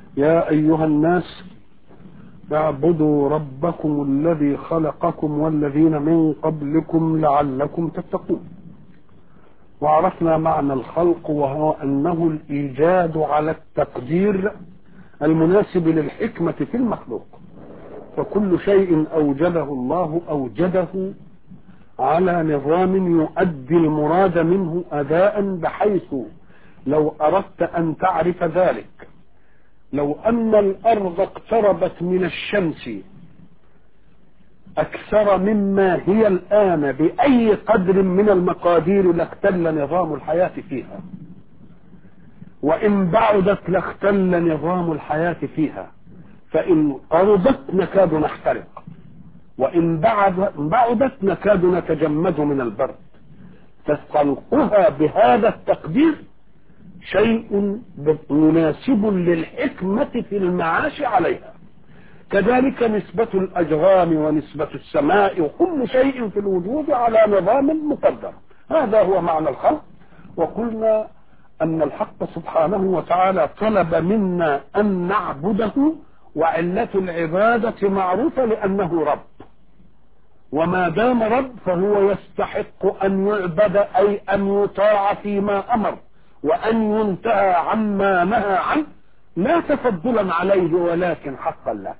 يا أيها الناس اعبدوا ربكم الذي خلقكم والذين من قبلكم لعلكم تتقون وعرفنا معنى الخلق وهو أنه الإيجاد على التقدير المناسب للحكمة في المخلوق فكل شيء أوجده الله أوجده على نظام يؤدي المراد منه أداء بحيث لو أردت أن تعرف ذلك لو أن الأرض اقتربت من الشمس أكثر مما هي الآن بأي قدر من المقادير لاختل نظام الحياة فيها وإن بعدت لاختل نظام الحياة فيها فإن قربت نكاد نحترق وإن بعد بعدت نكاد نتجمد من البرد فخلقها بهذا التقدير شيء مناسب للحكمة في المعاش عليها كذلك نسبة الأجرام ونسبة السماء وكل شيء في الوجود على نظام مقدر هذا هو معنى الخلق وقلنا أن الحق سبحانه وتعالى طلب منا أن نعبده وعلة العبادة معروفة لأنه رب وما دام رب فهو يستحق أن يعبد أي أن يطاع فيما أمر وأن ينتهى عما نهى عنه لا تفضلا عليه ولكن حقا له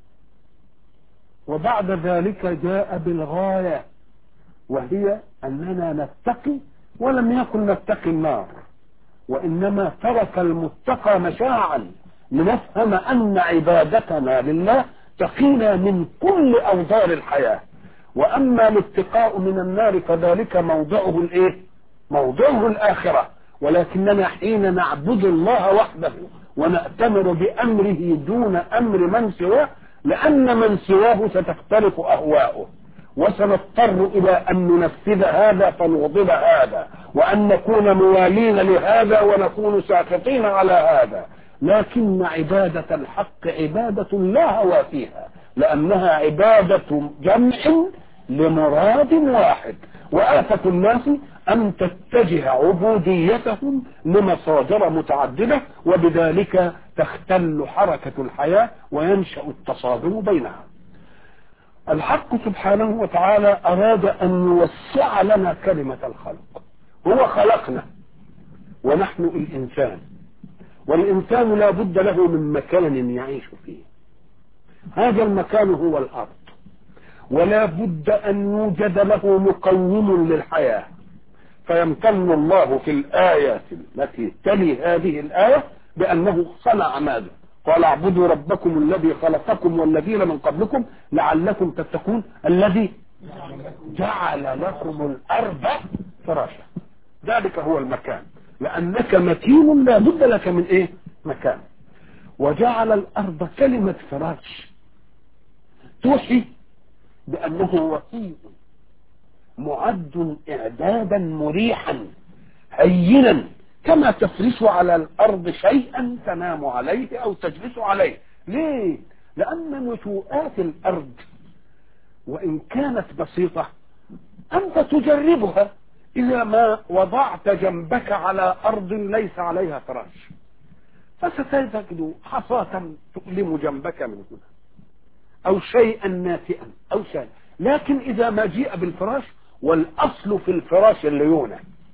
وبعد ذلك جاء بالغاية وهي أننا نتقي ولم يكن نتقي النار وإنما ترك المتقى مشاعا لنفهم أن عبادتنا لله تقينا من كل أوضار الحياة وأما الاتقاء من النار فذلك موضعه الإيه؟ موضعه الآخرة ولكننا حين نعبد الله وحده ونأتمر بأمره دون أمر من سواه لأن من سواه ستختلف أهواؤه وسنضطر إلى أن ننفذ هذا فنغضب هذا وأن نكون موالين لهذا ونكون ساخطين على هذا لكن عبادة الحق عبادة لا هوى فيها لأنها عبادة جمع لمراد واحد وآفة الناس أن تتجه عبوديتهم لمصادر متعددة وبذلك تختل حركة الحياة وينشأ التصادم بينها الحق سبحانه وتعالى أراد أن يوسع لنا كلمة الخلق هو خلقنا ونحن الإنسان والإنسان لا بد له من مكان يعيش فيه هذا المكان هو الأرض ولا بد أن يوجد له مقوم للحياة فيمتن الله في الآيات التي تلي هذه الآية بأنه صنع ماذا قال اعبدوا ربكم الذي خلقكم والذين من قبلكم لعلكم تتقون الذي جعل لكم الأرض فراشا ذلك هو المكان لأنك مكين لا بد لك من إيه مكان وجعل الأرض كلمة فراش توحي بأنه وكيل معد إعدادا مريحا هينا كما تفرش على الأرض شيئا تنام عليه أو تجلس عليه ليه؟ لأن نشوءات الأرض وإن كانت بسيطة أنت تجربها إذا ما وضعت جنبك على أرض ليس عليها فراش فستجد حصاة تؤلم جنبك من هنا أو شيئا ناتئا أو شيء لكن إذا ما جيء بالفراش والأصل في الفراش الليونة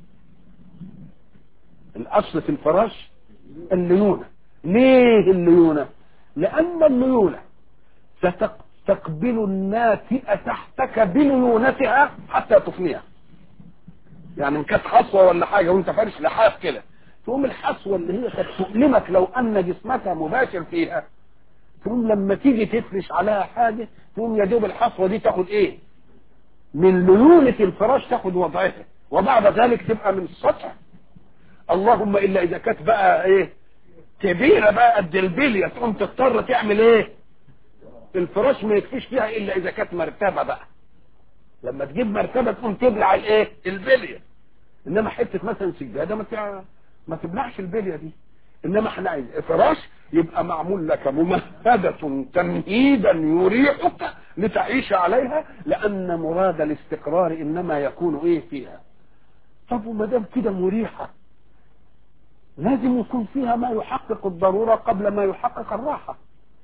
الأصل في الفراش الليونة ليه الليونة لأن الليونة ستقبل الناتئة تحتك بليونتها حتى تفنيها يعني ان كانت حصوة ولا حاجة وانت فارش لحاف كده تقوم الحصوة اللي هي قد تؤلمك لو أن جسمك مباشر فيها تقوم لما تيجي تفرش عليها حاجة تقوم يا دوب الحصوة دي تاخد ايه من ليونة الفراش تاخد وضعها وبعد ذلك تبقى من السطح اللهم الا اذا كانت بقى ايه كبيرة بقى قد البلية تقوم تضطر تعمل ايه الفراش ما يكفيش فيها الا اذا كانت مرتبة بقى لما تجيب مرتبة تقوم تبلع الايه البلية انما حتة مثلا سجادة ما تع... ما تبلعش البلية دي انما احنا عايز فراش يبقى معمول لك ممهدة تمهيدا يريحك لتعيش عليها لان مراد الاستقرار انما يكون ايه فيها طب وما دام كده مريحة لازم يكون فيها ما يحقق الضرورة قبل ما يحقق الراحة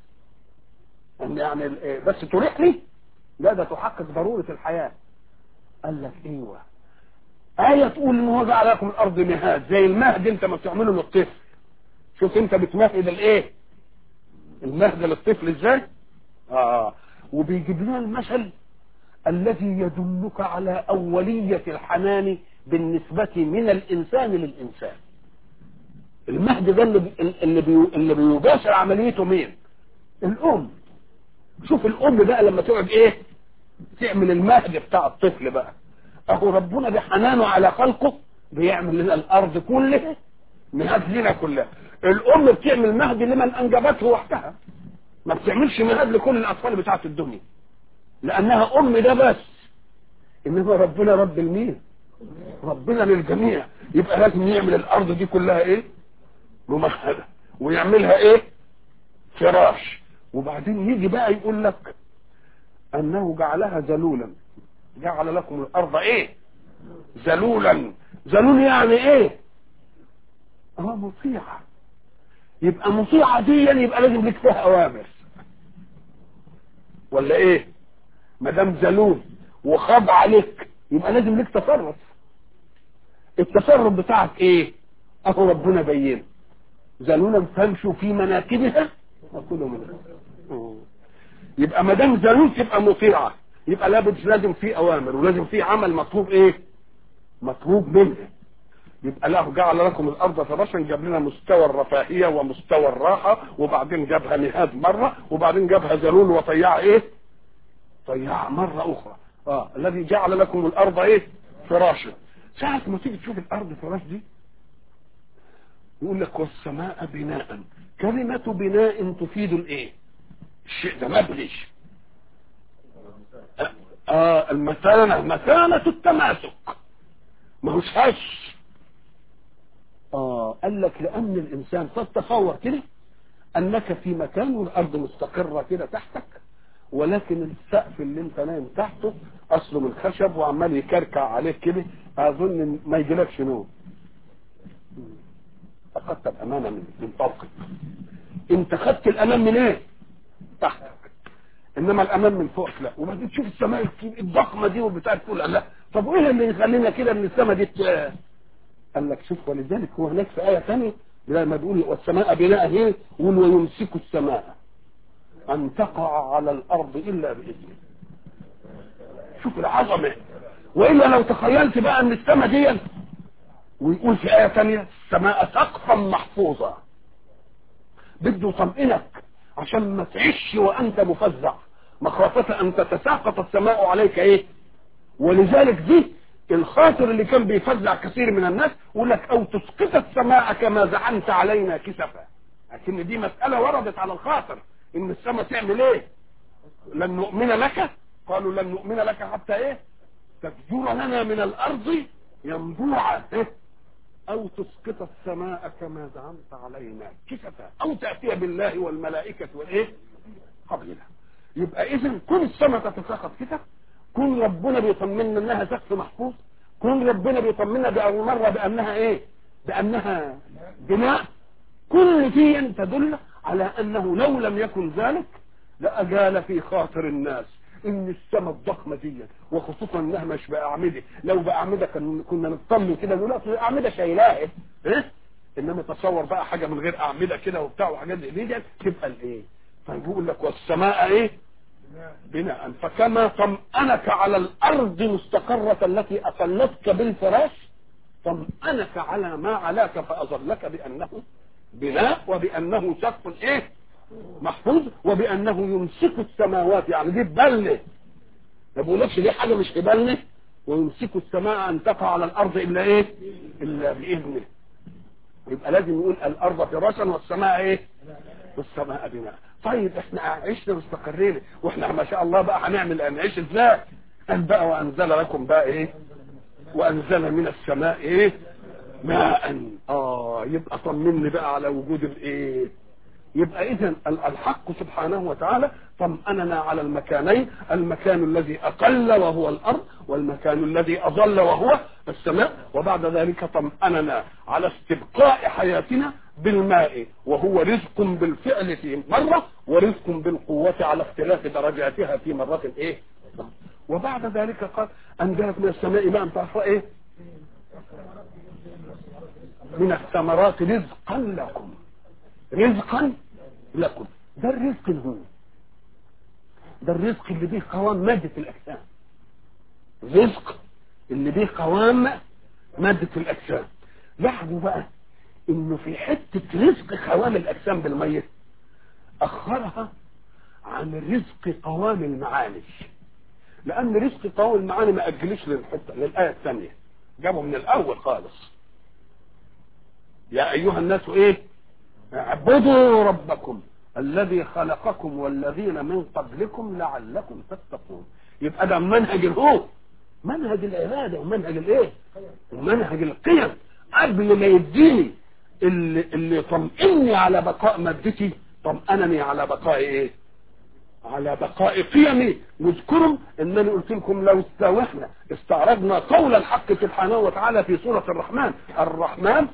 يعني بس تريح لي لا ده تحقق ضرورة الحياة قال لك ايوه آية تقول ان هو جعل لكم الارض مهاد زي المهد انت ما بتعمله للطفل شوف انت بتمهد الايه المهد للطفل ازاي اه وبيجيب لنا المثل الذي يدلك على أولية الحنان بالنسبة من الإنسان للإنسان المهد ده اللي بي اللي, بي اللي بيباشر عمليته مين الأم شوف الأم بقى لما تقعد إيه تعمل المهد بتاع الطفل بقى أهو ربنا بحنانه على خلقه بيعمل لنا الأرض كلها مهد لنا كلها الأم بتعمل مهد لمن أنجبته وحدها ما بتعملش مهد لكل الأطفال بتاعت الدنيا لانها ام ده بس انما ربنا رب المين ربنا للجميع يبقى لازم يعمل الارض دي كلها ايه ممهده ويعملها ايه فراش وبعدين يجي بقى يقول لك انه جعلها ذلولا جعل لكم الارض ايه ذلولا ذلول يعني ايه اه مطيعه يبقى مطيعه دي يبقى لازم لك فيها اوامر ولا ايه ما دام ذلول وخاضع عليك يبقى لازم لك تصرف التصرف بتاعك ايه اهو ربنا بينه ذلولا فامشوا في مناكبها وكلوا منها يبقى ما دام ذلول تبقى مطيعه يبقى لابد لازم في اوامر ولازم في عمل مطلوب ايه مطلوب منها يبقى له جعل لكم الارض فراشا جاب لنا مستوى الرفاهيه ومستوى الراحه وبعدين جابها مهاد مره وبعدين جابها ذلول وطيعه ايه طيعها مرة أخرى آه. الذي جعل لكم الأرض إيه فراشا ساعة ما تيجي تشوف الأرض فراش دي يقول لك والسماء بناء كلمة بناء تفيد الإيه الشيء ده مبني آه المثانة مثانة التماسك ما هوش هش آه قال لك لأن الإنسان تتصور كده أنك في مكان والأرض مستقرة كده تحتك ولكن السقف اللي انت نايم تحته اصله من خشب وعمال يكركع عليك كده اظن ما يجيلكش نوم فقدت الامانه من من فوقك انت خدت الامان من ايه تحتك انما الامان من فوقك لا وبعدين تشوف السماء الضخمه دي والبتاع تقول لا طب وايه اللي يخلينا كده ان السماء دي قال لك شوف ولذلك هو هناك في ايه ثانيه لما بيقول والسماء بناء هي ويمسك السماء أن تقع على الأرض إلا بإذنه شوف العظمة وإلا لو تخيلت بقى أن السماء دي ويقول في آية ثانية السماء سقفا محفوظا بده يطمئنك عشان ما تعيش وأنت مفزع مخافة أن تتساقط السماء عليك إيه ولذلك دي الخاطر اللي كان بيفزع كثير من الناس يقول لك أو تسقط السماء كما زعمت علينا كسفا لكن دي مسألة وردت على الخاطر ان السماء تعمل ايه لن نؤمن لك قالوا لن نؤمن لك حتى ايه تفجر لنا من الارض ينبوعا إيه؟ او تسقط السماء كما زعمت علينا كسفا او تاتي بالله والملائكه وايه قبلنا يبقى اذا كل السماء تتساقط كده كل ربنا بيطمنا انها سقف محفوظ كل ربنا بيطمنا بأول مرة بأنها ايه بأنها بناء كل دي تدل على أنه لو لم يكن ذلك لأجال في خاطر الناس ان السماء الضخمه دي وخصوصا انها مش باعمده لو باعمده كان كنا نطمن كده نقول اصل الاعمده شايلاها ايه انما تصور بقى حاجه من غير اعمده كده وبتاع وحاجات زي دي تبقى الايه طيب يقول لك والسماء ايه بناء فكما طمأنك على الارض مستقرة التي اقلتك بالفراش طمأنك على ما علاك فاظلك بانه بناء وبانه سقف ايه محفوظ وبانه يمسك السماوات يعني دي ببلة ما بقولكش دي حاجه مش ببلة ويمسك السماء ان تقع على الارض الا ايه الا باذنه يبقى لازم يقول الارض فراشا والسماء ايه والسماء بناء طيب احنا عشنا واستقرينا واحنا ما شاء الله بقى هنعمل نعيش ازاي قال بقى وانزل لكم بقى ايه وانزل من السماء ايه ماء اه يبقى طمني بقى على وجود الايه يبقى اذا الحق سبحانه وتعالى طمأننا على المكانين المكان الذي اقل وهو الارض والمكان الذي اضل وهو السماء وبعد ذلك طمأننا على استبقاء حياتنا بالماء وهو رزق بالفعل في مرة ورزق بالقوة على اختلاف درجاتها في مرة ايه وبعد ذلك قال انزلت من السماء ماء تعرف ايه من الثمرات رزقا لكم رزقا لكم ده الرزق هو ده الرزق اللي به قوام مادة الأجسام رزق اللي به قوام مادة الأجسام لاحظوا بقى إنه في حتة رزق قوام الأجسام بالميت أخرها عن رزق قوام المعاني لأن رزق قوام المعاني ما أجلش للحتة للآية الثانية جابه من الأول خالص يا أيها الناس إيه اعبدوا ربكم الذي خلقكم والذين من قبلكم لعلكم تتقون يبقى ده منهج الهو منهج العباده ومنهج الايه ومنهج القيم قبل ما يديني اللي, اللي يطمئني على بقاء مادتي طمأنني على بقاء ايه على بقاء قيمي واذكروا انني قلت لكم لو استوحنا استعرضنا قول الحق سبحانه وتعالى في سورة الرحمن الرحمن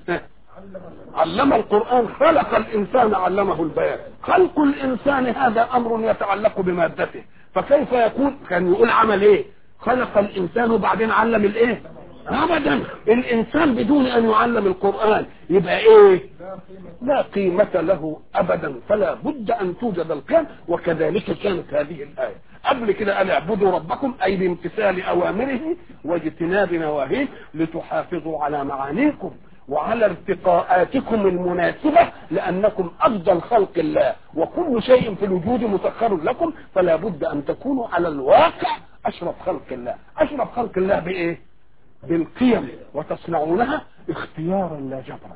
علم القرآن خلق الإنسان علمه البيان خلق الإنسان هذا أمر يتعلق بمادته فكيف يقول كان يقول عمل إيه خلق الإنسان وبعدين علم الإيه أبدا الإنسان بدون أن يعلم القرآن يبقى إيه لا قيمة له أبدا فلا بد أن توجد القيم وكذلك كانت هذه الآية قبل كده قال اعبدوا ربكم أي بامتثال أوامره واجتناب نواهيه لتحافظوا على معانيكم وعلى ارتقاءاتكم المناسبة لأنكم أفضل خلق الله وكل شيء في الوجود مسخر لكم فلا بد أن تكونوا على الواقع أشرف خلق الله أشرف خلق الله بإيه بالقيم وتصنعونها اختيارا لا جبرا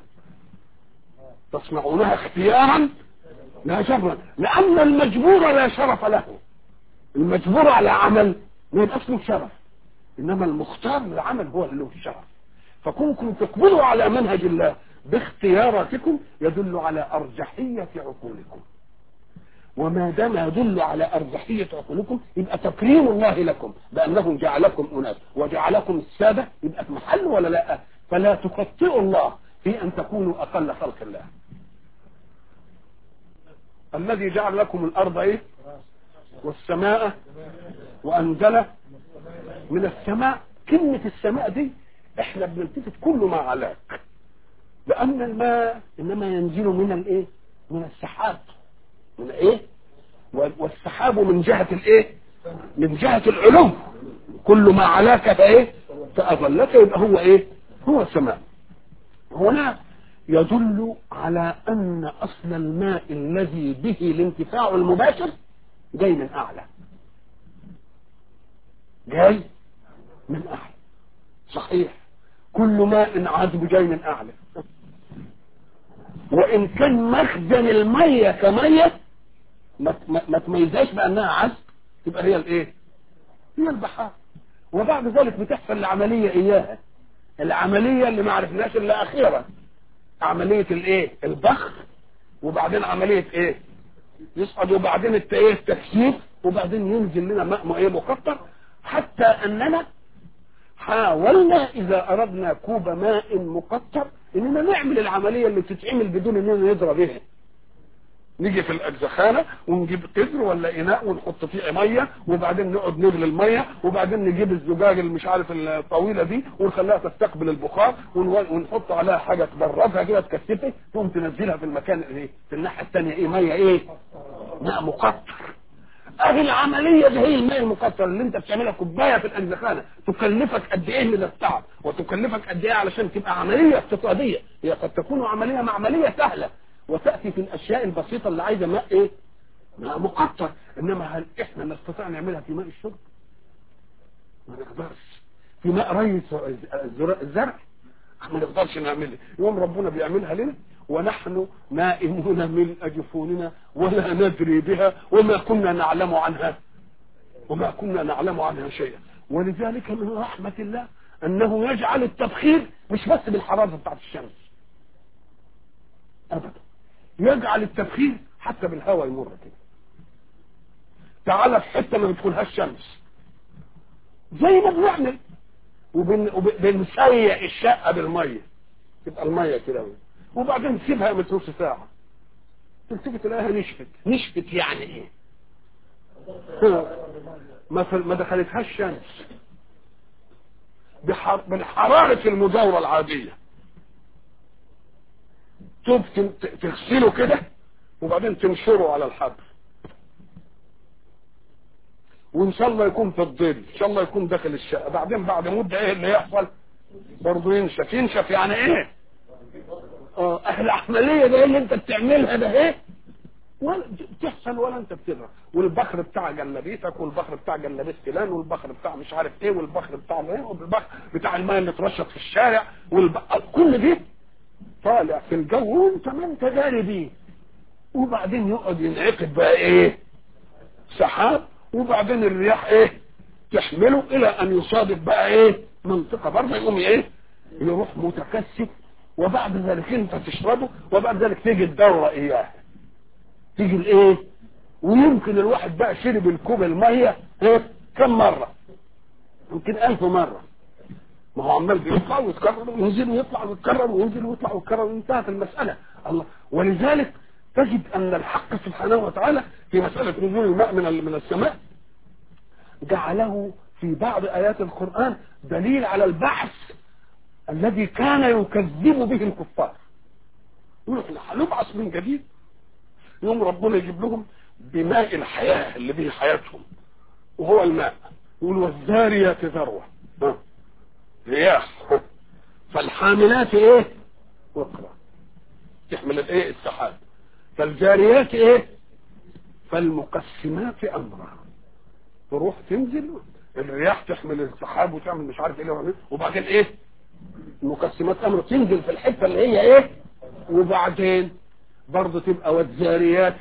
تصنعونها اختيارا لا جبرا لأن المجبور لا شرف له المجبور على عمل ما يبقاش له شرف إنما المختار للعمل هو اللي له الشرف فكونكم تقبلوا على منهج الله باختياراتكم يدل على أرجحية عقولكم وما دام يدل على أرجحية عقولكم يبقى تكريم الله لكم بأنه جعلكم أناس وجعلكم السادة يبقى في محل ولا لا فلا تخطئوا الله في أن تكونوا أقل خلق الله الذي جعل لكم الأرض إيه والسماء وأنزل من السماء كلمة السماء دي احنا بنلتفت كل ما علاك لأن الماء إنما ينزل من الإيه من السحاب من إيه والسحاب من جهة الإيه من جهة العلو كل ما علاك فإيه فأظلك يبقى هو إيه هو السماء هنا يدل على أن أصل الماء الذي به الانتفاع المباشر جاي من أعلى جاي من أعلى صحيح كل ماء عذب جاي من أعلى وإن كان مخزن المية كمية ما, ما, ما تميزهاش بأنها عذب تبقى هي الإيه؟ هي البحار وبعد ذلك بتحصل العملية إياها العملية اللي ما عرفناش إلا أخيرا عملية الإيه؟ البخر وبعدين عملية إيه؟ يصعد وبعدين التإيه التكثيف وبعدين ينزل لنا ماء إيه مقطر حتى أننا حاولنا إذا أردنا كوب ماء مقطر إننا نعمل العملية اللي بتتعمل بدون إننا نضرب بها نيجي في الأجزخانة ونجيب قدر ولا إناء ونحط فيه مية وبعدين نقعد نغلي المية وبعدين نجيب الزجاج اللي مش عارف الطويلة دي ونخليها تستقبل البخار ونحط عليها حاجة تبردها كده تكثفها ثم تنزلها في المكان ايه في الناحية الثانية ايه مية ايه ماء مقطر اهي العملية دي هي الماء المقطر اللي انت بتعملها كوباية في الأجزخانة تكلفك قد ايه من التعب وتكلفك قد ايه علشان تبقى عملية اقتصادية هي قد تكون عملية معملية سهلة وتأتي في الأشياء البسيطة اللي عايزة ماء إيه ماء مقطر إنما هل إحنا نستطيع نعملها في ماء الشرب ما نقدرش في ماء ري الزرع ما نقدرش نعملها يوم ربنا بيعملها لنا ونحن نائمون ملء جفوننا ولا ندري بها وما كنا نعلم عنها وما كنا نعلم عنها شيئا ولذلك من رحمة الله أنه يجعل التبخير مش بس بالحرارة بتاعت الشمس أبدا يجعل التبخير حتى بالهواء يمر كده تعالى في حته ما بتدخلهاش شمس زي ما بنعمل وبنسيق الشقه بالميه تبقى الميه كده وبعدين تسيبها من نص ساعه تلتفت تلاقيها نشفت نشفت يعني ايه ما ما دخلتهاش شمس بحر... بالحرارة المداورة العادية توب تغسله كده وبعدين تنشره على الحبل وان شاء الله يكون في الظل ان شاء الله يكون داخل الشقه بعدين بعد مده ايه اللي يحصل برضه ينشف ينشف يعني ايه اه العمليه ده اللي انت بتعملها ده ايه ولا بتحصل ولا انت بتدرك والبخر بتاع جلابيتك والبخر بتاع جلابيه فلان والبخر بتاع مش عارف ايه والبخر بتاع ايه والبخر بتاع الماء اللي اترشت في الشارع والب... كل دي طالع في الجو وانت ما انت داري بيه وبعدين يقعد ينعقد بقى ايه سحاب وبعدين الرياح ايه تحمله الى ان يصادف بقى ايه منطقه برضه يقوم ايه يروح متكثف وبعد ذلك انت تشربه وبعد ذلك تيجي الدوره اياه تيجي الايه ويمكن الواحد بقى شرب الكوب الميه ايه كم مره يمكن ألف مره ما هو عمال بيطلع ويتكرر وينزل ويطلع ويتكرر وينزل ويطلع ويتكرر وانتهت المساله الله ولذلك تجد ان الحق سبحانه وتعالى في مساله نزول الماء من من السماء جعله في بعض ايات القران دليل على البعث الذي كان يكذب به الكفار يقول احنا هنبعث من جديد يوم ربنا يجيب لهم بماء الحياة اللي به حياتهم وهو الماء يقول والذاريات ذروة رياح فالحاملات ايه وقرا تحمل الايه السحاب فالجاريات ايه فالمقسمات امرا تروح تنزل الرياح تحمل السحاب وتعمل مش عارف ايه وبعدين ايه المقسمات امر تنزل في الحته اللي هي ايه وبعدين برضه تبقى والذاريات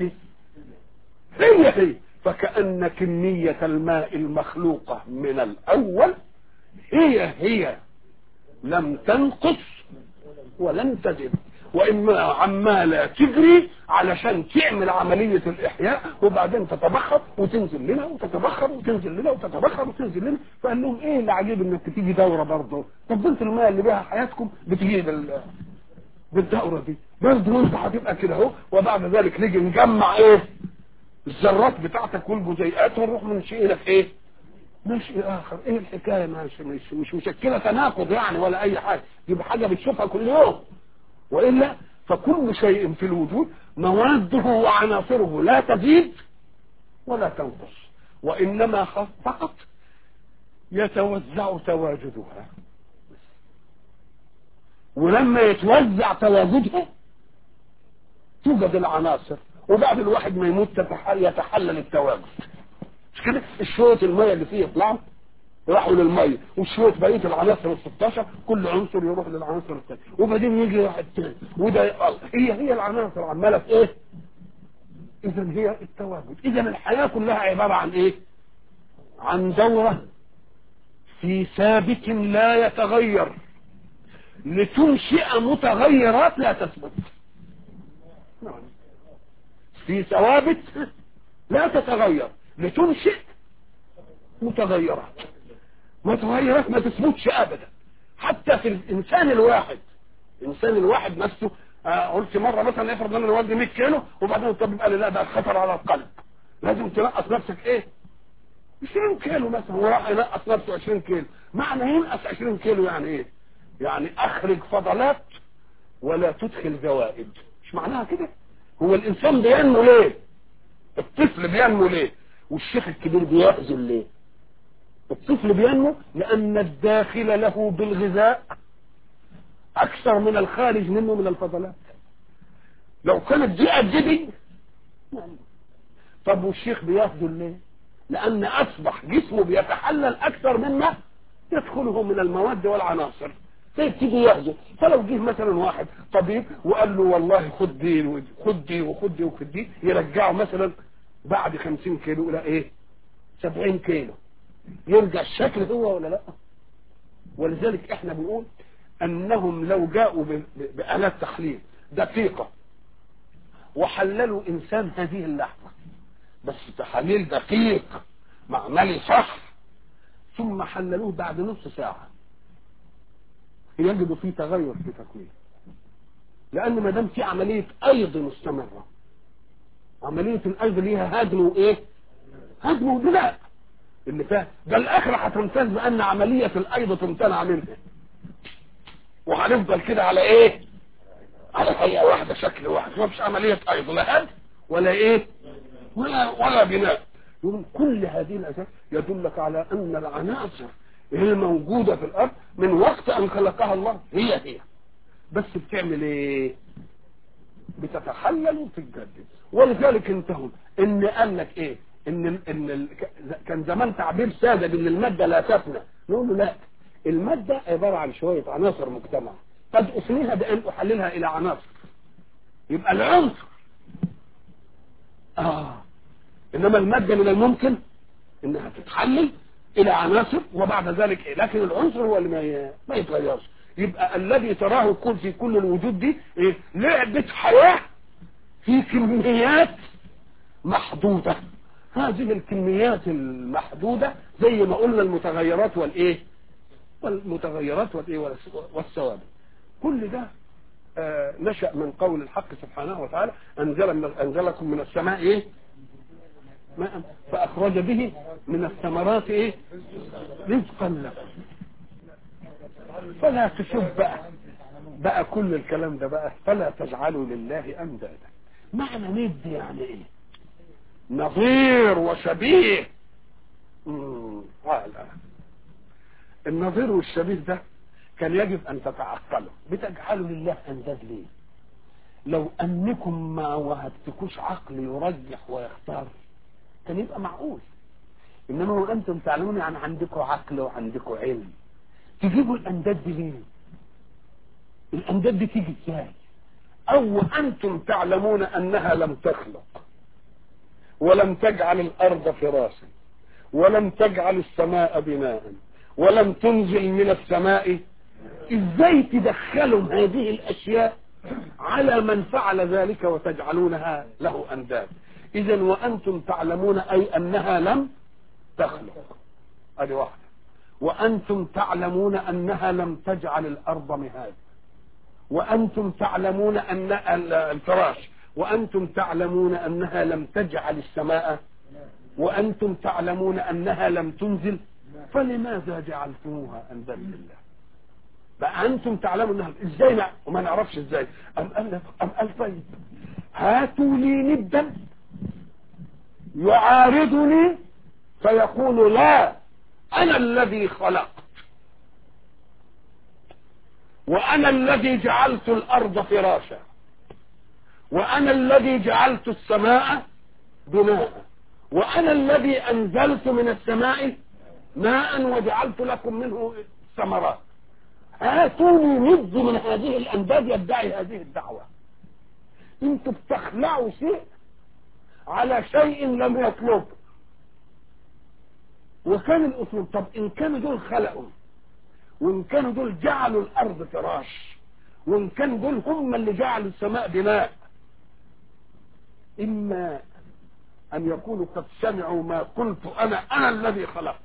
هي هي فكأن كمية الماء المخلوقة من الأول هي هي لم تنقص ولم تزد وإما عمالة تجري علشان تعمل عملية الإحياء وبعدين تتبخر وتنزل لنا وتتبخر وتنزل لنا وتتبخر وتنزل لنا فقال لهم إيه اللي عجيب إنك تيجي دورة برضه طب انتوا الماء اللي بها حياتكم بتجي بال... بالدورة دي برضه انت هتبقى كده اهو وبعد ذلك نيجي نجمع ايه الذرات بتاعتك والجزيئات ونروح منشئ لك ايه نشئ اخر ايه الحكايه مش مش مش مشكله تناقض يعني ولا اي حاجه دي حاجه بتشوفها كل يوم والا فكل شيء في الوجود مواده وعناصره لا تزيد ولا تنقص وانما فقط يتوزع تواجدها ولما يتوزع تواجدها توجد العناصر وبعد الواحد ما يموت تتحل يتحلل التواجد مش كده الشوية المية اللي فيه يطلعوا راحوا للمية وشوية بقية العناصر ال 16 كل عنصر يروح للعنصر الثاني وبعدين يجي واحد تاني وده هي هي العناصر عمالة في ايه؟ اذا هي التواجد اذا الحياة كلها عبارة عن ايه؟ عن دورة في ثابت لا يتغير لتنشئ متغيرات لا تثبت في ثوابت لا تتغير لتنشئ متغيرات متغيرات ما تثبتش ابدا حتى في الانسان الواحد الانسان الواحد نفسه آه قلت مره مثلا افرض ان انا والدي 100 كيلو وبعدين الطبيب قال لي لا ده خطر على القلب لازم تنقص نفسك ايه 20 كيلو مثلا وراح ينقص نفسه 20 كيلو معنى ينقص 20 كيلو يعني ايه يعني اخرج فضلات ولا تدخل زوائد مش معناها كده هو الانسان بينمو ليه الطفل بينمو ليه والشيخ الكبير بيحزن ليه الطفل بينمو لان الداخل له بالغذاء اكثر من الخارج منه من الفضلات لو كانت دي قد دي طب والشيخ بيحزن ليه لان اصبح جسمه بيتحلل اكثر مما يدخله من المواد والعناصر فيبتدي يحزن فلو جه مثلا واحد طبيب وقال له والله خد دي خد دي وخد دي وخد دي يرجعه مثلا بعد 50 كيلو الى ايه 70 كيلو يرجع الشكل هو ولا لا ولذلك احنا بنقول انهم لو جاءوا بآلات تحليل دقيقة وحللوا انسان هذه اللحظه بس تحليل دقيق معملي صح ثم حللوه بعد نص ساعه يجدوا فيه تغير في تكوينه لان ما دام في عمليه ايض مستمره عمليه الايض ليها هدم وايه هدم وبناء اللي فيها ده الاخره هتمتاز بان عمليه الايض تمتنع منها وهنفضل كده على ايه على هيئه واحده شكل واحد ما فيش عمليه ايض لا هدم ولا ايه ولا ولا بناء يقول كل هذه الاشياء يدلك على ان العناصر الموجوده في الارض من وقت ان خلقها الله هي هي بس بتعمل ايه بتتحلل وتتجدد ولذلك انتهوا ان قال لك ايه ان ان ال... كان زمان تعبير ساذج ان الماده لا تفنى نقول له لا الماده عباره عن شويه عناصر مجتمع قد افنيها بان احللها الى عناصر يبقى العنصر اه انما الماده من الممكن انها تتحلل الى عناصر وبعد ذلك إيه؟ لكن العنصر هو اللي ما ما يتغيرش يبقى الذي تراه يكون في كل الوجود دي إيه؟ لعبه حياه في كميات محدوده هذه الكميات المحدوده زي ما قلنا المتغيرات والايه والمتغيرات والايه والثوابت كل ده آه نشأ من قول الحق سبحانه وتعالى أنزل من أنزلكم من السماء إيه ماء فأخرج به من الثمرات إيه رزقا لكم فلا تشوف بقى بقى كل الكلام ده بقى فلا تجعلوا لله أندادا معنى ند يعني إيه نظير وشبيه امم لا النظير والشبيه ده كان يجب ان تتعقلوا بتجعلوا لله انداد ليه لو انكم ما وهبتكوش عقل يرجح ويختار كان يبقى معقول انما وانتم تعلمون يعني عندكم عقل وعندكم علم تجيبوا الانداد دي ليه الانداد دي تيجي ازاي او انتم تعلمون انها لم تخلق ولم تجعل الارض فراشا ولم تجعل السماء بناء ولم تنزل من السماء ازاي تدخلوا هذه الاشياء على من فعل ذلك وتجعلونها له انداد اذا وانتم تعلمون اي انها لم تخلق ادي واحده وانتم تعلمون انها لم تجعل الارض مهاد وانتم تعلمون ان الفراش وانتم تعلمون انها لم تجعل السماء وانتم تعلمون انها لم تنزل فلماذا جعلتموها انداد لله بقى انتم تعلموا انها ازاي نعم وما نعرفش ازاي ام قال ام قال طيب هاتوا لي ندا يعارضني فيقول لا انا الذي خلقت وانا الذي جعلت الارض فراشا وانا الذي جعلت السماء بناء وانا الذي انزلت من السماء ماء وجعلت لكم منه ثمرات هاتوني ند من هذه الانداد يدعي هذه الدعوة انتوا بتخلعوا شيء على شيء لم يطلب وكان الاسلوب طب ان كانوا دول خلقوا وان كانوا دول جعلوا الارض فراش وان كانوا دول هم اللي جعلوا السماء بناء اما ان يكونوا قد سمعوا ما قلت انا انا الذي خلقت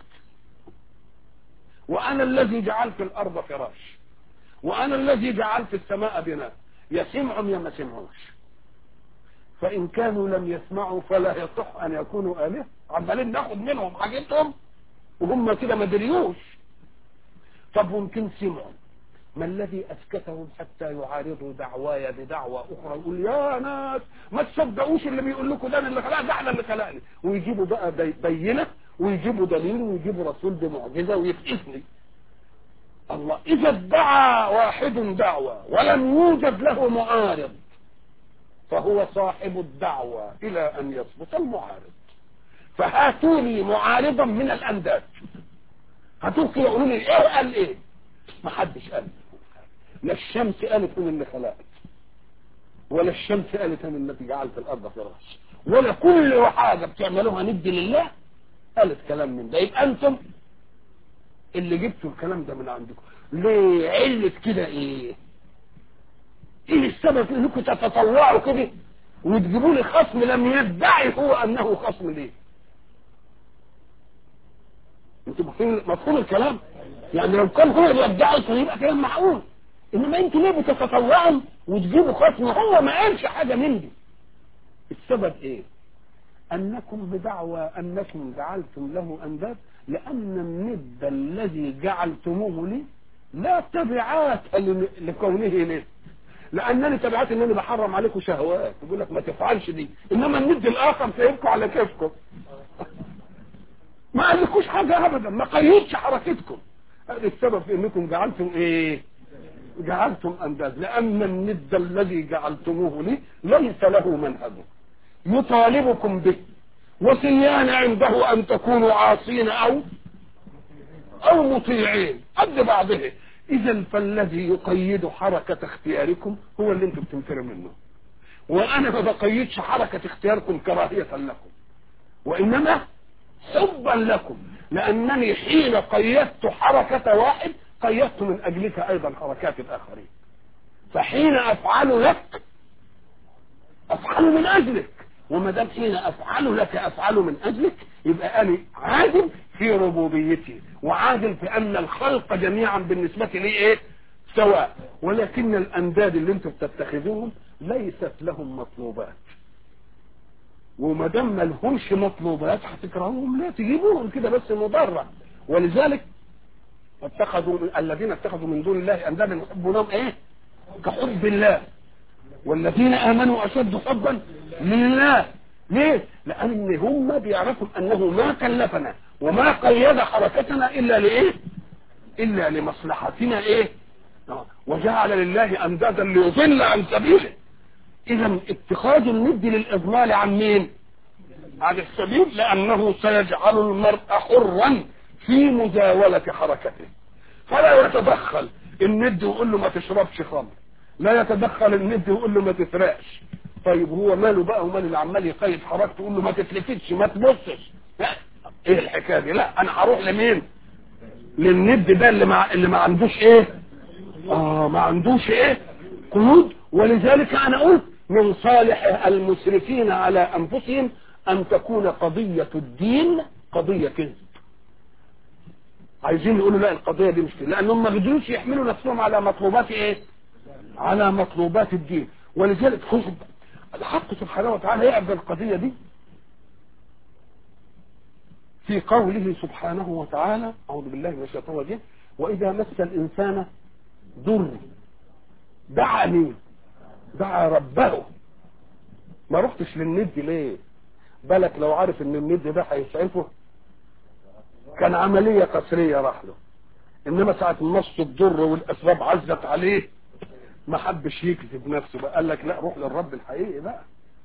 وانا الذي جعلت الارض فراش وانا الذي جعلت السماء بناء يا سمعوا يا ما سمعوش فان كانوا لم يسمعوا فلا يصح ان يكونوا الهه عمالين ناخد منهم حاجتهم وهم كده ما دريوش طب ممكن سمعوا ما الذي اسكتهم حتى يعارضوا دعواي بدعوى اخرى يقول يا ناس ما تصدقوش اللي بيقول لكم ده أنا اللي خلق ده احنا اللي خلقني ويجيبوا بقى بي- بينه ويجيبوا دليل ويجيبوا رسول بمعجزه ويفقسني الله اذا ادعى واحد دعوى ولم يوجد له معارض فهو صاحب الدعوة الى ان يثبت المعارض فهاتوا لي معارضا من الانداد هاتوا كده يقولوا لي ايه قال ايه ما حدش قال لا الشمس قالت من اللي خلقت ولا الشمس قالت من التي جعلت الارض فراش ولا كل حاجه بتعملوها ندي لله قالت كلام من ده يبقى انتم اللي جبتوا الكلام ده من عندكم ليه علة كده ايه ايه السبب انكم تتطوعوا كده وتجيبوا لي خصم لم يدعي هو انه خصم ليه انتوا مفهوم مفهوم الكلام يعني لو كان هو يدعي يبقى كلام معقول انما انتوا ليه بتتطوعوا وتجيبوا خصم هو ما قالش حاجه من دي السبب ايه انكم بدعوى انكم جعلتم له انداد لان الند الذي جعلتموه لي لا تبعات ل- لكونه ليه لانني تبعات انني بحرم عليكم شهوات يقول لك ما تفعلش دي انما الند الاخر سيبكم على كيفكم ما قالكوش حاجه ابدا ما قيدش حركتكم هذا السبب في انكم جعلتم ايه جعلتم انداد لان الند الذي جعلتموه لي ليس له منهج يطالبكم به وسيان عنده ان تكونوا عاصين او او مطيعين قد بعضه اذا فالذي يقيد حركة اختياركم هو اللي انتم بتنفروا منه وانا ما بقيدش حركة اختياركم كراهية لكم وانما حبا لكم لانني حين قيدت حركة واحد قيدت من اجلك ايضا حركات الاخرين فحين افعل لك افعل من اجلك وما دام حين افعل لك افعل من اجلك يبقى انا عادل في ربوبيتي وعادل في ان الخلق جميعا بالنسبه لي ايه سواء ولكن الانداد اللي انتم بتتخذوهم ليست لهم مطلوبات وما دام ما لهمش مطلوبات هتكرهوهم لا تجيبوهم كده بس مضره ولذلك اتخذوا الذين اتخذوا من دون الله اندادا يحبونهم ايه كحب الله والذين امنوا اشد حبا لله ليه لان هم بيعرفوا انه ما كلفنا وما قيد حركتنا الا لايه الا لمصلحتنا ايه آه. وجعل لله اندادا ليضل عن سبيله اذا اتخاذ الند للاضلال عن مين عن السبيل لانه سيجعل المرء حرا في مزاولة حركته فلا يتدخل الند ويقول له ما تشربش خمر لا يتدخل الند ويقول له ما تسرقش طيب هو ماله بقى ومال اللي عمال يقيد حركته يقول له ما تتلفتش ما تبصش لا ايه الحكايه دي لا انا هروح لمين للند ده اللي ما اللي ما عندوش ايه اه ما عندوش ايه قيود ولذلك انا قلت من صالح المسرفين على انفسهم ان تكون قضيه الدين قضيه كذب عايزين يقولوا لا القضيه دي مش كده لانهم ما قدروش يحملوا نفسهم على مطلوبات ايه على مطلوبات الدين ولذلك خذ الحق سبحانه وتعالى يعبر القضيه دي في قوله سبحانه وتعالى أعوذ بالله من الشيطان الرجيم وإذا مس الإنسان ضر دعا مين دعا ربه ما رحتش للند ليه بالك لو عارف ان الند ده هيسعفه كان عملية قسرية راح له انما ساعة مص الضر والاسباب عزت عليه ما حبش يكذب نفسه بقى قال لك لا روح للرب الحقيقي بقى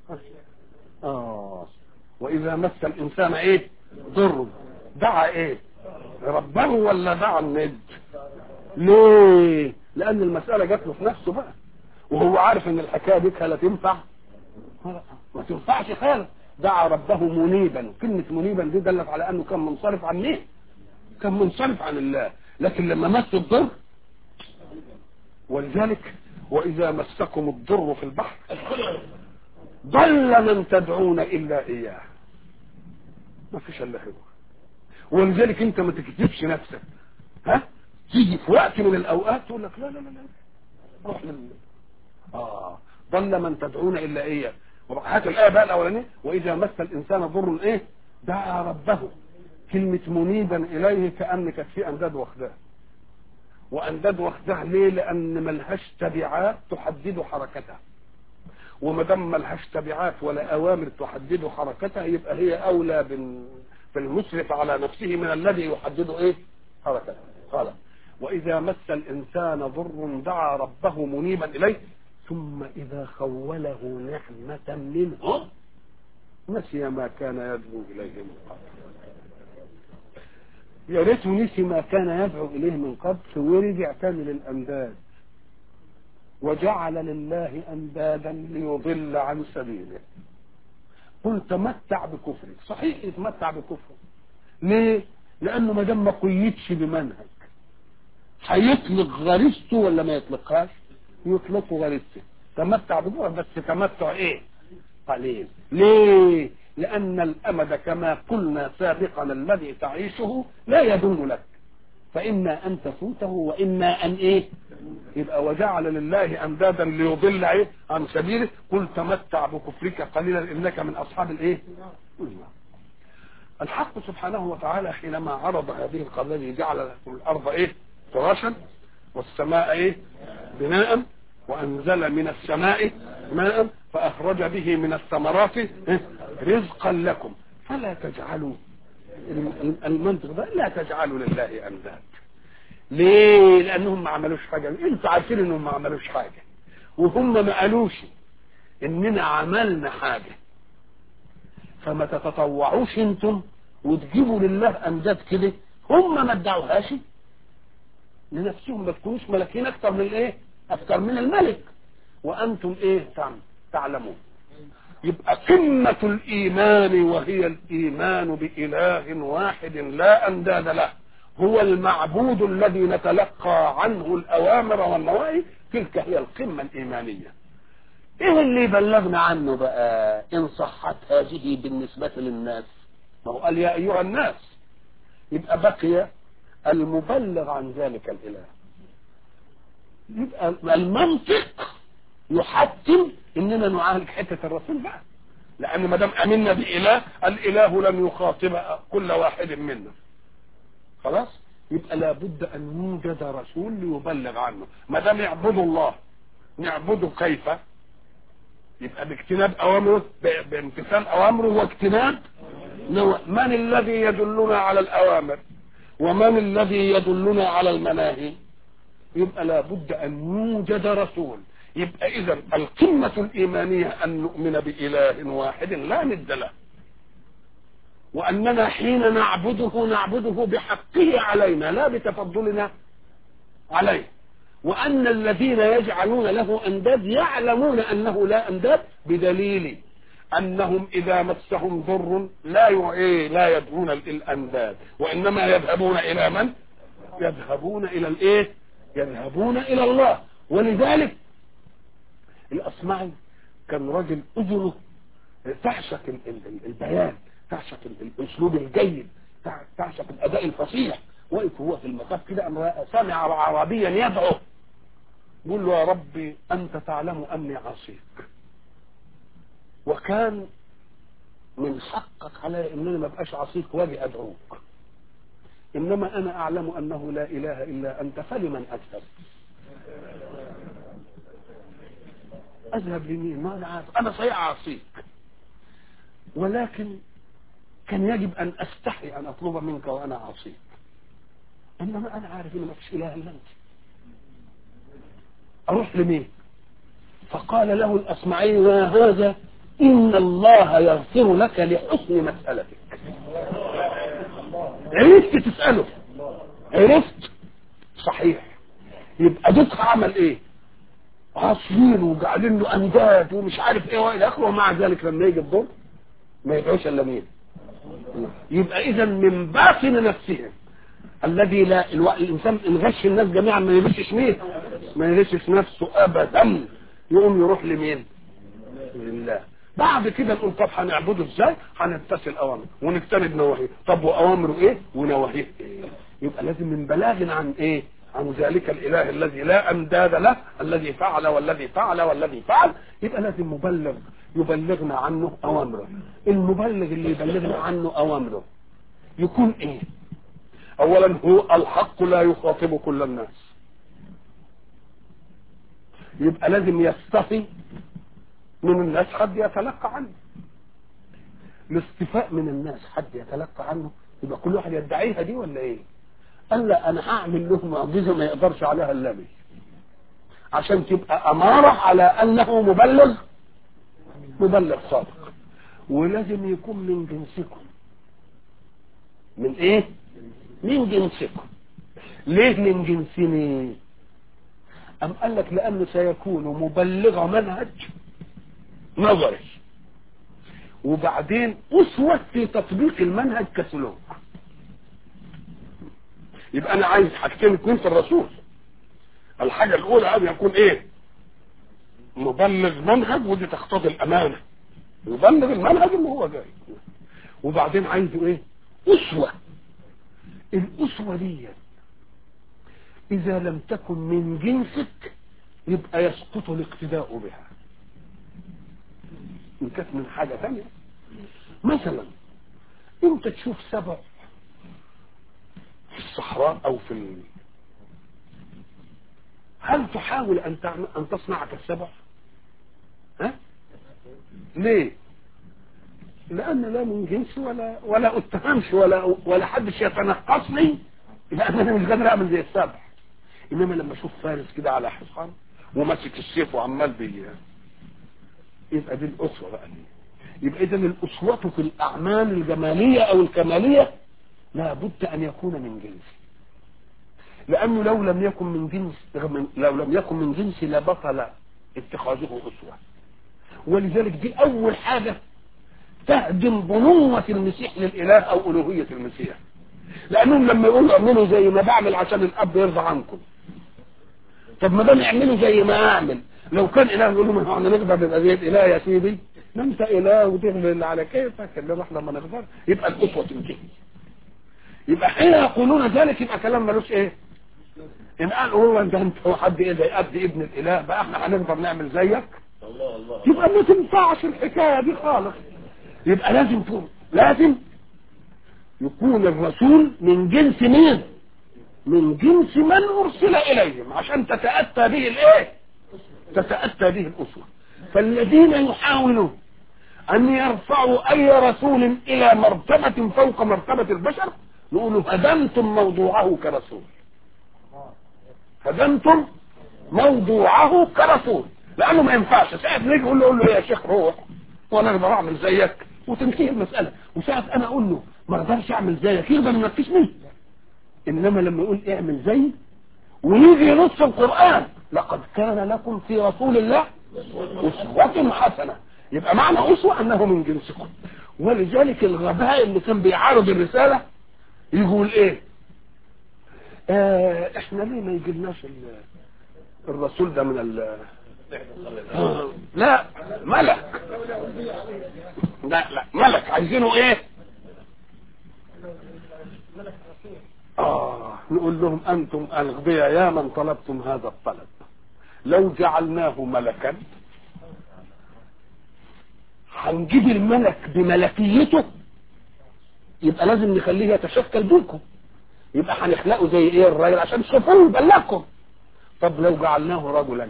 اه واذا مس الانسان ايه ضر دعا ايه ربه ولا دعا الند ليه لان المسألة جات له في نفسه بقى وهو عارف ان الحكاية دي لا تنفع ما تنفعش خالص دعا ربه منيبا كلمة منيبا دي دلت على انه كان منصرف عن مين كان منصرف عن الله لكن لما مس الضر ولذلك واذا مسكم الضر في البحر ضل من تدعون الا اياه ما فيش الا هو ولذلك انت ما تكذبش نفسك ها تيجي في وقت من الاوقات تقول لك لا لا لا لا روح لل اه ضل من تدعون الا اياه هات الايه بقى الاولانيه واذا مس الانسان ضر ايه دعا ربه كلمه منيبا اليه كان كانت في انداد واخداه وانداد واخداه ليه لان ملهاش تبعات تحدد حركتها وما دام ملهاش تبعات ولا اوامر تحدد حركتها يبقى هي اولى بال... بالمسرف على نفسه من الذي يحدد ايه حركتها قال واذا مس الانسان ضر دعا ربه منيبا اليه ثم اذا خوله نعمه منه نسي ما كان يدعو اليه من قبل يا ريته نسي ما كان يدعو اليه من قبل ورجع تاني للانداد وجعل لله اندادا ليضل عن سبيله قل تمتع بكفرك صحيح يتمتع بكفره ليه لانه ما دام ما قيدش بمنهج هيطلق غريزته ولا ما يطلقهاش يطلقوا غريزته تمتع بكفره بس تمتع ايه قليل ليه لأن الأمد كما قلنا سابقا الذي تعيشه لا يدوم لك فإما أن تفوته وإما أن إيه يبقى وجعل لله أندادا ليضل إيه عن سبيله قل تمتع بكفرك قليلا إنك من أصحاب الإيه الحق سبحانه وتعالى حينما عرض هذه القضية جعل لكم الأرض إيه فراشا والسماء إيه بناء وأنزل من السماء ماء فأخرج به من الثمرات إيه؟ رزقا لكم فلا تجعلوا المنطق ده لا تجعلوا لله أنداد ليه لأنهم ما عملوش حاجة انتوا عارفين انهم ما عملوش حاجة وهم ما قالوش اننا عملنا حاجة فما تتطوعوش انتم وتجيبوا لله أنداد كده هم ما ادعوهاش لنفسهم ما تكونوش ملكين اكتر من الايه اكتر من الملك وانتم ايه تعلمون يبقى قمة الإيمان وهي الإيمان بإله واحد لا أنداد له هو المعبود الذي نتلقى عنه الأوامر والنواهي تلك هي القمة الإيمانية إيه اللي بلغنا عنه بقى إن صحت هذه بالنسبة للناس ما هو قال يا أيها الناس يبقى بقي المبلغ عن ذلك الإله يبقى المنطق يحتم اننا نعالج حته الرسول بقى لان ما دام امنا باله الاله لم يخاطب كل واحد منا خلاص يبقى لابد ان يوجد رسول ليبلغ عنه ما دام يعبدوا الله نعبده كيف يبقى باجتناب اوامره بامتثال اوامره واجتناب من الذي يدلنا على الاوامر ومن الذي يدلنا على المناهي يبقى لابد ان يوجد رسول يبقى اذا القمة الايمانية ان نؤمن باله واحد لا ند له واننا حين نعبده نعبده بحقه علينا لا بتفضلنا عليه وان الذين يجعلون له انداد يعلمون انه لا انداد بدليل انهم اذا مسهم ضر لا ايه لا يدعون الانداد وانما يذهبون الى من يذهبون الى الايه يذهبون الى الله ولذلك الاصمعي كان راجل اذنه تعشق البيان تعشق الاسلوب الجيد تعشق الاداء الفصيح وقف هو في المطاف كده سمع عربيا يدعو يقول له يا ربي انت تعلم اني عصيك وكان من حقك علي انني ما ابقاش عصيك واجي ادعوك انما انا اعلم انه لا اله الا انت فلمن اذهب اذهب لمين ما انا عارف انا صحيح عصيك ولكن كان يجب ان استحي ان اطلب منك وانا عصيك انما انا عارف ان ما فيش اله الا انت اروح لمين فقال له الاصمعي ما هذا ان الله يغفر لك لحسن مسالتك عرفت تساله عرفت صحيح يبقى دوك عمل ايه عاصين وجعلين له انداد ومش عارف ايه والى اخره ومع ذلك لما يجي الضر ما يدعوش الا مين يبقى اذا من باطن نفسهم الذي لا الو... الانسان ان غش الناس جميعا ما يغشش مين ما يغشش نفسه ابدا يقوم يروح لمين لله بعد كده نقول طب هنعبده ازاي هنمتثل اوامره ونجتنب نواهيه طب واوامره ايه ونواهيه ايه يبقى لازم من بلاغ عن ايه عن ذلك الاله الذي لا انداد له الذي فعل والذي فعل والذي فعل يبقى لازم مبلغ يبلغنا عنه اوامره المبلغ اللي يبلغنا عنه اوامره يكون ايه اولا هو الحق لا يخاطب كل الناس يبقى لازم يستفي من الناس حد يتلقى عنه الاستفاء من الناس حد يتلقى عنه يبقى كل واحد يدعيها دي ولا ايه قال لا انا هعمل له معجزه ما يقدرش عليها الا بي عشان تبقى اماره على انه مبلغ مبلغ صادق ولازم يكون من جنسكم من ايه من جنسكم ليه من جنسني ام قال لك لانه سيكون مبلغ منهج نظري وبعدين اسوة في تطبيق المنهج كسلوك يبقى انا عايز حاجتين اتنين في الرسول الحاجة الاولى ان يكون ايه مبلغ منهج ودي تقتضي الامانة يبلغ المنهج اللي هو جاي وبعدين عايزه ايه اسوه الاسوه دي اذا لم تكن من جنسك يبقى يسقط الاقتداء بها ان كانت من حاجه ثانيه مثلا انت تشوف سبع في الصحراء او في ال... هل تحاول ان تعمل ان تصنع كالسبع ها ليه لان لا من جنس ولا ولا اتهمش ولا ولا حدش يتنقصني لان انا مش قادر اعمل زي السبع انما لما اشوف فارس كده على حصان وماسك السيف وعمال بي يبقى دي الاسوه بقى دي يبقى اذا الاسوه في الاعمال الجماليه او الكماليه لابد ان يكون من جنس لانه لو لم يكن من جنس لو لم يكن من جنس لبطل اتخاذه اسوه ولذلك دي اول حاجه تهدم ظنوة المسيح للاله او الوهيه المسيح لانهم لما يقولوا اعملوا زي ما بعمل عشان الاب يرضى عنكم طب ما دام يعملوا زي ما اعمل لو كان اله يقول لهم احنا نقدر نبقى زي الاله يا سيدي ما انت اله وتعمل اللي على كيفك انما احنا ما نقدر يبقى الاسوه تنتهي يبقى حين يقولون ذلك يبقى كلام ملوش ايه ان قال هو انت انت هو حد ايه زي قد ابن الاله بقى احنا هنقدر نعمل زيك الله الله يبقى ما تنفعش الحكايه دي خالص يبقى لازم تكون لازم يكون الرسول من جنس مين من جنس من ارسل اليهم عشان تتاتى به الايه تتاتى به الاسوه فالذين يحاولون ان يرفعوا اي رسول الى مرتبه فوق مرتبه البشر نقول هدمتم موضوعه كرسول هدمتم موضوعه كرسول لانه ما ينفعش ساعه نيجي نقول له قول له يا شيخ روح وانا اقدر اعمل زيك وتنتهي المساله وساعه انا اقول له ما اقدرش اعمل زيك يقدر يناقشني انما لما يقول اعمل زي ويجي ينص القران لقد كان لكم في رسول الله اسوه حسنه يبقى معنى اسوه انه من جنسكم ولذلك الغباء اللي كان بيعارض الرساله يقول ايه آه احنا ليه ما يجيلناش ال- الرسول ده من ال آه، لا ملك لا لا ملك عايزينه ايه اه نقول لهم انتم الاغبياء يا من طلبتم هذا الطلب لو جعلناه ملكا هنجيب الملك بملكيته يبقى لازم نخليه يتشكل بينكم يبقى هنخلقه زي ايه الراجل عشان تشوفوه يبلغكم طب لو جعلناه رجلا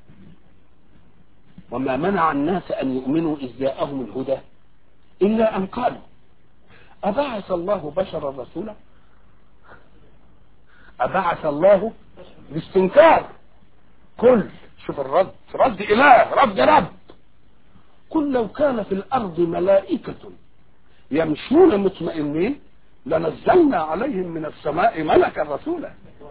وما منع الناس ان يؤمنوا اذ جاءهم الهدى الا ان قالوا ابعث الله بشرا رسولا ابعث الله باستنكار كل شوف الرد رد اله رد رب قل لو كان في الارض ملائكه يمشون مطمئنين لنزلنا عليهم من السماء ملكا رسولا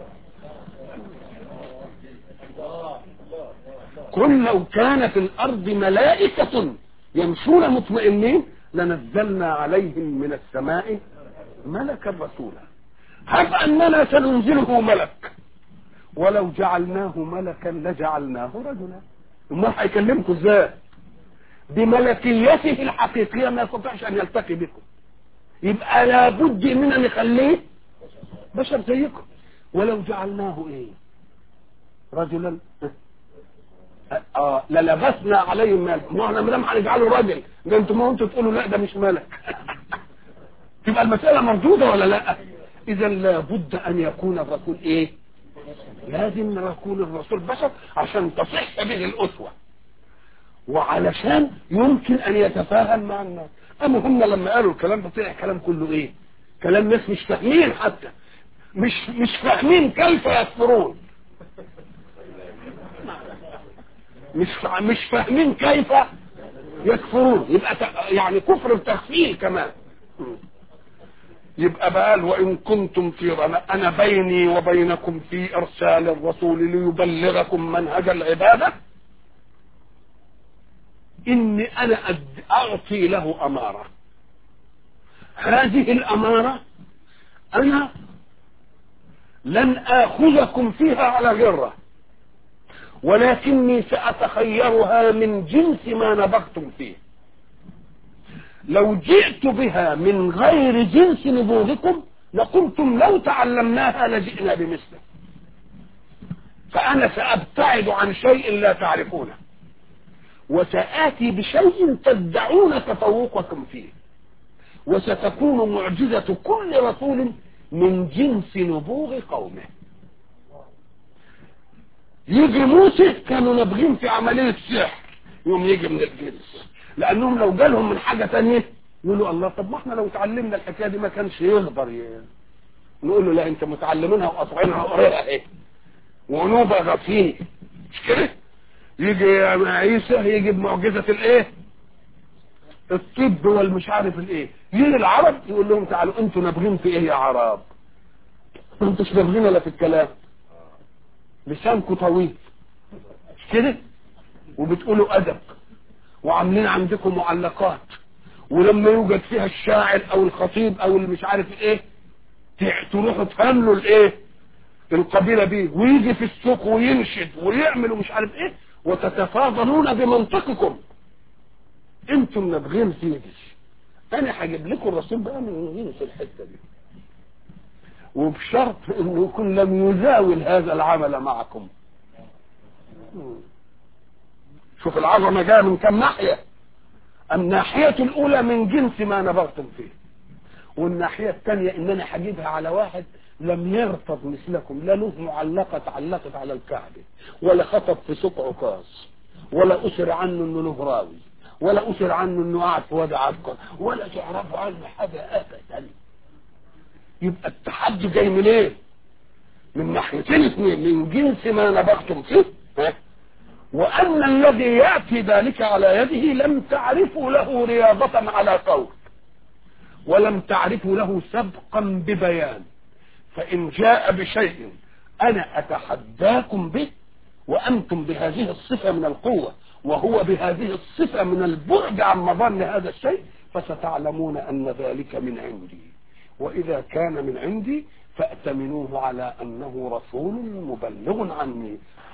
قل لو كان في الارض ملائكة يمشون مطمئنين لنزلنا عليهم من السماء ملكا رسولا هب اننا سننزله ملك ولو جعلناه ملكا لجعلناه رجلا امال هيكلمكم ازاي بملكيته الحقيقيه ما يستطيعش ان يلتقي بكم يبقى لابد اننا نخليه بشر زيكم ولو جعلناه ايه رجلا اه للبسنا عليهم ملك ما احنا ما دام هنجعله راجل ده انتوا ما انتوا تقولوا لا ده مش ملك تبقى المساله مردوده ولا لا اذا لابد ان يكون الرسول ايه لازم يكون الرسول بشر عشان تصح به الاسوه وعلشان يمكن ان يتفاهم مع الناس اما هم لما قالوا الكلام ده طلع كلام كله ايه كلام ناس مش فاهمين حتى مش مش فاهمين كيف يكفرون مش فا- مش فاهمين كيف يكفرون يبقى ت- يعني كفر بتخفيل كمان يبقى بقى وإن كنتم في رمى أنا بيني وبينكم في إرسال الرسول ليبلغكم منهج العبادة إني أنا أد- أعطي له أمارة هذه الأمارة أنا لن آخذكم فيها على غرة ولكني سأتخيرها من جنس ما نبغتم فيه لو جئت بها من غير جنس نبوغكم لقلتم لو تعلمناها لجئنا بمثله فأنا سأبتعد عن شيء لا تعرفونه وسآتي بشيء تدعون تفوقكم فيه وستكون معجزة كل رسول من جنس نبوغ قومه يجي موسى كانوا نابغين في عملية سحر يوم يجي من الجنس لأنهم لو جالهم من حاجة تانية يقولوا الله طب ما احنا لو تعلمنا الحكاية دي ما كانش يقدر ي... نقول له لا انت متعلمينها وقاطعينها وقريها ايه ونوبة فيه مش كده يجي عيسى يجي بمعجزة الايه الطب والمش عارف الايه يجي العرب يقول لهم تعالوا انتوا نابغين في ايه يا عرب انتوا مش نابغين ولا في الكلام لسانكم طويل مش كده وبتقولوا ادب وعاملين عندكم معلقات ولما يوجد فيها الشاعر او الخطيب او اللي مش عارف ايه تروحوا تهملوا الايه القبيله بيه ويجي في السوق وينشد ويعمل ومش عارف ايه وتتفاضلون بمنطقكم انتم نابغين فيه انا هجيب لكم الرسول بقى من جنس الحته دي وبشرط انه يكون لم يزاول هذا العمل معكم شوف العظمه جايه من كم ناحيه الناحيه الاولى من جنس ما نبغتم فيه والناحيه الثانيه ان انا هجيبها على واحد لم يرتض مثلكم لا له معلقه تعلقت على الكعبه ولا خطب في سوق عكاظ ولا اسر عنه انه له راوي ولا اسر عنه انه قاعد في وضع عبقر ولا تعرفوا عنه حاجه ابدا يبقى التحدي جاي من ايه من ناحيتين اثنين من جنس ما نبغتم فيه ها؟ وان الذي ياتي ذلك على يده لم تعرفوا له رياضه على قول ولم تعرفوا له سبقا ببيان فان جاء بشيء انا اتحداكم به وانتم بهذه الصفه من القوه وهو بهذه الصفه من البعد عن مظن هذا الشيء فستعلمون ان ذلك من عندي واذا كان من عندي فاتمنوه على انه رسول مبلغ عني